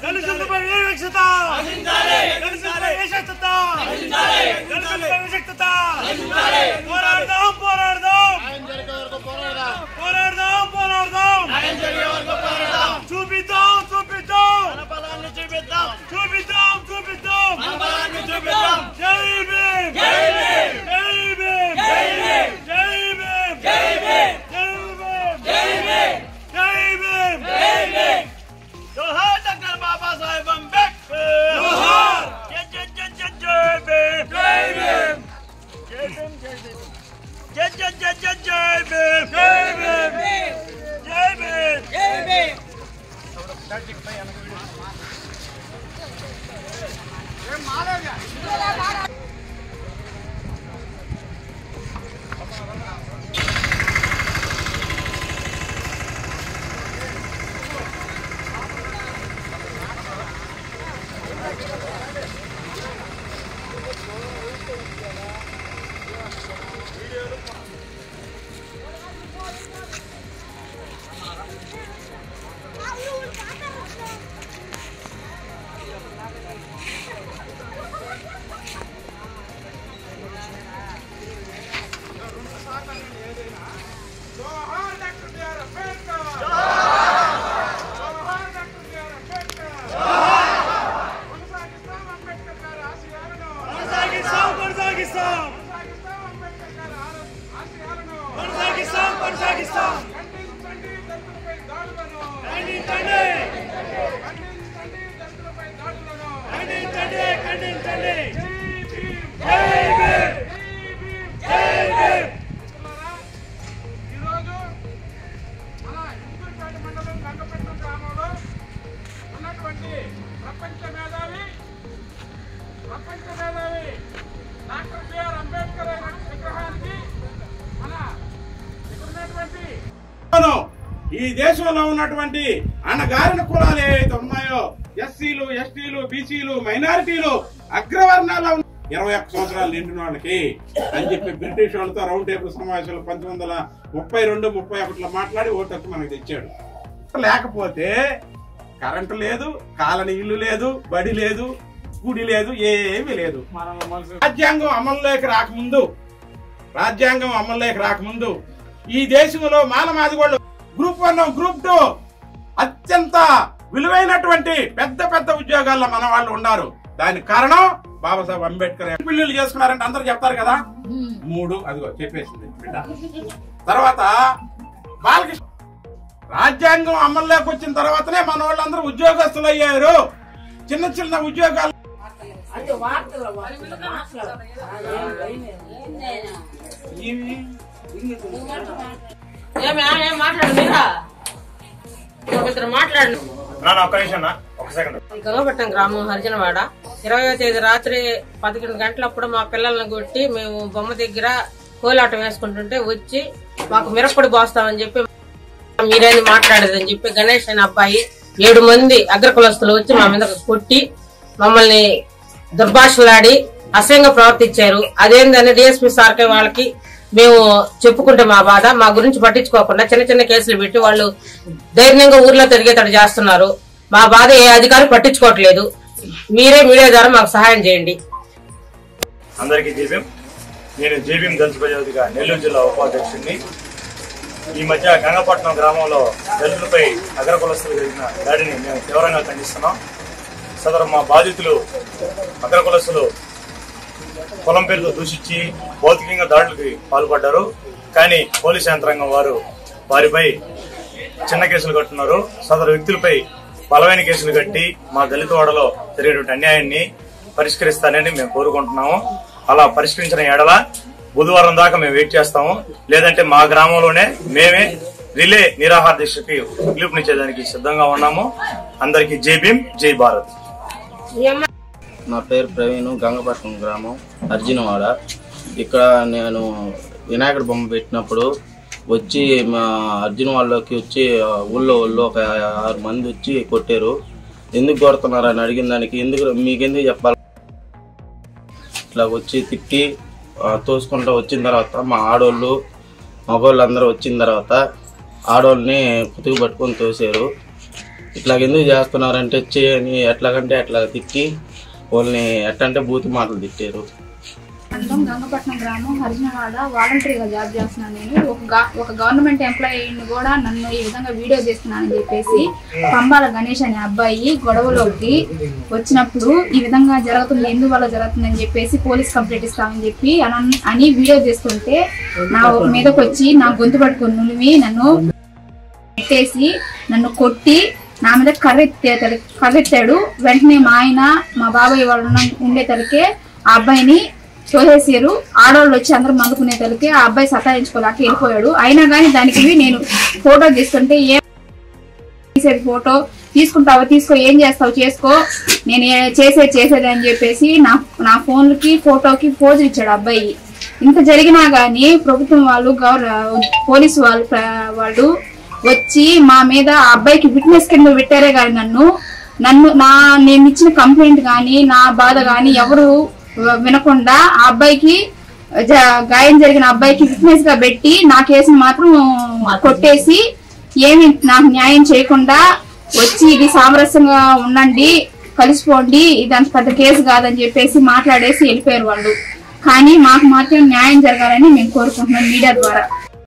దళితులపై వివక్షత దళితులపై వివక్షత దళితులపై వివక్షత పోరాడదాం పోరాడదాం పోరాడదాం పోరాడదాం చూపిద్దాం చూపిద్దాం చూపిద్దాం చూపిద్దాం చూపిద్దాం జై భీమ్ జై భీమ్ జై భీమ్ జై భీమ్ జై భీమ్ జై భీమ్ జై భీమ్ జై భీమ్ జోహార్ డాక్టర్ బాబా సాహెబ్ అంబేద్కర్ జోహార్ జై జై జై జై జై భీమ్ జై భీమ్ జై భీమ్ జై జై జై జై జై భీమ్ జై భీమ్ జై భీమ్ జై భీమ్ జోహార్ డాక్టర్ బిఆర్ అంబేద్కర్ జోహార్ డాక్టర్ బిఆర్ అంబేద్కర్ కొనసాగిస్తాం అంబేద్కర్ గారి ఆశయాలను కొనసాగిస్తాం కొనసాగిస్తాం కొనసాగిస్తాం అంబేద్కర్ గారి ఆర- ఆశయాలను కొనసాగిస్తాం కొనసాగిస్తాం ఖండించండి దళితులపై దాడులను ఖండించండి ఖండించండి దళితులపై దాడులను ఖండించండి ఖండించండి జై భీమ్ జై భీమ్ జై భీమ్ మిత్రులారా, ఈరోజు మన ఇందూరుపేట మండలం గంగపట్నం గ్రామంలో ఉన్నటువంటి ప్రపంచ మేధావి ప్రపంచ మేధావి డాక్టర్ బిఆర్ అంబేద్కర్ అయిన విగ్రహానికి మన ఇక్కడ ఉన్నటువంటి అవును. ఈ దేశంలో ఉన్నటువంటి అణగారిన కులాలు ఏవైతే ఉన్నాయో ఎస్సీలు ఎస్టీలు బీసీలు మైనారిటీలు అగ్రవర్ణాల్లో ఉన్న ఇరవై ఒక్క సంవత్సరాలు నిండిన వాళ్ళకి అని చెప్పి బ్రిటిష్ వాళ్ళతో రౌండ్ టేబుల్ సమావేశాలు పంతొమ్మిది వందల ముప్పై రెండు ముప్పై ఒకటిలో మాట్లాడి ఓటు హక్కు మనకు తెచ్చాడు లేకపోతే కరెంటు లేదు కాలని ఇల్లు లేదు బడి లేదు గుడి లేదు ఏమీ లేదు రాజ్యాంగం అమల్లోకి రాకముందు రాజ్యాంగం అమల్లోకి రాకముందు ఈ దేశంలో మాలమాదిగోళ్ళు గ్రూప్ వన్ గ్రూప్ టూ అత్యంత విలువైనటువంటి పెద్ద పెద్ద ఉద్యోగాల్లో మన వాళ్ళు ఉన్నారు దానికి కారణం బాబాసాహెబ్ అంబేద్కర్ పెళ్లిళ్ళు చేసుకున్నారంటే అందరు చెప్తారు కదా మూడు అదిగో చెప్పేసింది బిడ్డ తర్వాత బాలకృష్ణ రాజ్యాంగం అమల్లోకి వచ్చిన తర్వాతనే మన వాళ్ళందరూ ఉద్యోగస్తులు అయ్యారు చిన్న చిన్న ఉద్యోగాలు ఏమి ఏం మాట్లాడు మీరా ఇద్దరు మాట్లాడు నాన్న ఒక్క నిమిషం అన్న ఒక సెకండ్ గంగపట్నం గ్రామం హరిజనవాడ ఇరవయో తేదీ రాత్రి పదకొండు గంటలప్పుడు మా పిల్లల్ని కొట్టి మేము బొమ్మ దగ్గర కోలాటం వేసుకుంటుంటే వచ్చి మాకు మిరప్పొడి పోస్తామని చెప్పి మీరేని మాట్లాడేదని చెప్పి గణేష్ అనే అబ్బాయి ఏడు మంది అగ్రకులస్తులు వచ్చి మా మీద కొట్టి మమ్మల్ని దుర్భాషలాడి అసహ్యంగా ప్రవర్తించారు అదేందని డిఎస్పీ సార్కే వాళ్ళకి మేము చెప్పుకుంటే మా బాధ మా గురించి పట్టించుకోకుండా చిన్న చిన్న కేసులు పెట్టి వాళ్ళు ధైర్యంగా ఊర్లో తిరిగేటట్టు చేస్తున్నారు మా బాధ ఏ అధికారి పట్టించుకోవట్లేదు మీరే మీడియా ద్వారా మాకు సహాయం చేయండి అందరికీ జేబీఎం నేను జేబీఎం దళిత ప్రజాధిగా నెల్లూరు జిల్లా ఉపాధ్యక్షుడిని ఈ మధ్య గంగపట్నం గ్రామంలో దళితులపై అగ్ర కులస్తులు జరిగిన దాడిని మేము తీవ్రంగా ఖండిస్తున్నాం సదరు మా బాధితులు అగ్ర కులస్తులు పొలం పేరుతో దూషించి భౌతికంగా దాడులకి పాల్పడ్డారు కానీ పోలీస్ యంత్రాంగం వారు వారిపై చిన్న కేసులు కట్టున్నారు సదరు వ్యక్తులపై బలమైన కేసులు కట్టి మా దళిత వాడలో జరిగేటువంటి అన్యాయాన్ని పరిష్కరిస్తానని మేము కోరుకుంటున్నాము అలా పరిష్కరించిన ఎడల బుధవారం దాకా మేము వెయిట్ చేస్తాము లేదంటే మా గ్రామంలోనే మేమే రిలే నిరాహార దీక్షకి పిలుపునిచ్చేదానికి సిద్ధంగా ఉన్నాము అందరికీ జై భీమ్ జై భారత్ నా పేరు ప్రవీణ్ గంగపట్నం గ్రామం అర్జునవాడ ఇక్కడ నేను వినాయకుడి బొమ్మ పెట్టినప్పుడు వచ్చి మా అర్జున వాళ్ళకి వచ్చి ఆ, ఊళ్ళో ఊళ్ళో ఒక ఆరు మంది వచ్చి కొట్టారు ఎందుకు కొడుతున్నారు అని అడిగిన దానికి ఎందుకు మీకెందుకు చెప్పాలి ఇట్లా వచ్చి తిట్టి ఆ, తోసుకుంటూ వచ్చిన తర్వాత మా ఆడోళ్ళు మగవాళ్ళు అందరూ వచ్చిన తర్వాత ఆడోళ్ళని కుతుకు పట్టుకొని తోసారు ఇట్లా ఎందుకు చేస్తున్నారంటే చేయని ఎట్లాగంటే అట్లా తిట్టి వాళ్ళని ఎట్లంటే బూతు మాటలు తిట్టారు మండలం గంగపట్నం గ్రామం హరిజనవాడ వాలంటరీగా జాబ్ చేస్తున్నాను నేను ఒక గా- ఒక గవర్నమెంట్ ఎంప్లాయీని కూడా నన్ను ఈ విధంగా వీడియో చేస్తున్నానని చెప్పేసి పంబాల గణేష్ అనే అబ్బాయి గొడవలోకి వచ్చినప్పుడు ఈ విధంగా జరుగుతుంది ఎందువల్ల జరుగుతుందని చెప్పేసి పోలీస్ కంప్లైంట్ ఇస్తామని చెప్పి అన- అని వీడియో చేస్తుంటే నా మీదకి వచ్చి నా గొంతు పట్టుకొని నులిమి నన్ను పెట్టేసి నన్ను కొట్టి నా మీద కర్రెత్తే కర్రెత్తాడు వెంటనే మా ఆయన మా బాబాయ్ వాళ్ళు ఉన్న- ఉండేసరికి ఆ అబ్బాయిని తోసేసారు ఆడవాళ్ళు వచ్చి అందరూ మందుకునే తలకి ఆ అబ్బాయి సతాయించుకోలేక వెళ్ళిపోయాడు అయినా కానీ దానికి నేను ఫోటో తీస్తుంటే ఏం తీసేది ఫోటో తీసుకుంటావా తీసుకో ఏం చేస్తావు చేసుకో నేను ఏ- చేసేది చేసేది అని చెప్పేసి నా నా ఫోన్లకి ఫోటోకి పోజులు ఇచ్చాడు ఆ అబ్బాయి ఇంత జరిగినా గానీ ప్రభుత్వం వాళ్ళు గవర్ పోలీసు వాళ్ళు ప్ర- వాళ్ళు వచ్చి మా మీద ఆ అబ్బాయికి విట్నెస్ కింద పెట్టారే కానీ నన్ను నన్ను నా నేను ఇచ్చిన కంప్లైంట్ కానీ నా బాధ కానీ ఎవరు వినకుండా ఆ అబ్బాయికి జ- గాయం జరిగిన అబ్బాయికి విట్నెస్ గా పెట్టి నా కేసుని మాత్రం కొట్టేసి ఏమి నాకు న్యాయం చేయకుండా వచ్చి ఇది సామరస్యంగా ఉండండి కలిసిపోండి ఇది అంత పెద్ద కేసు కాదని చెప్పేసి మాట్లాడేసి వెళ్ళిపోయారు వాళ్ళు కానీ మాకు మాత్రం న్యాయం జరగాలని మేము కోరుకుంటున్నాం మీడియా ద్వారా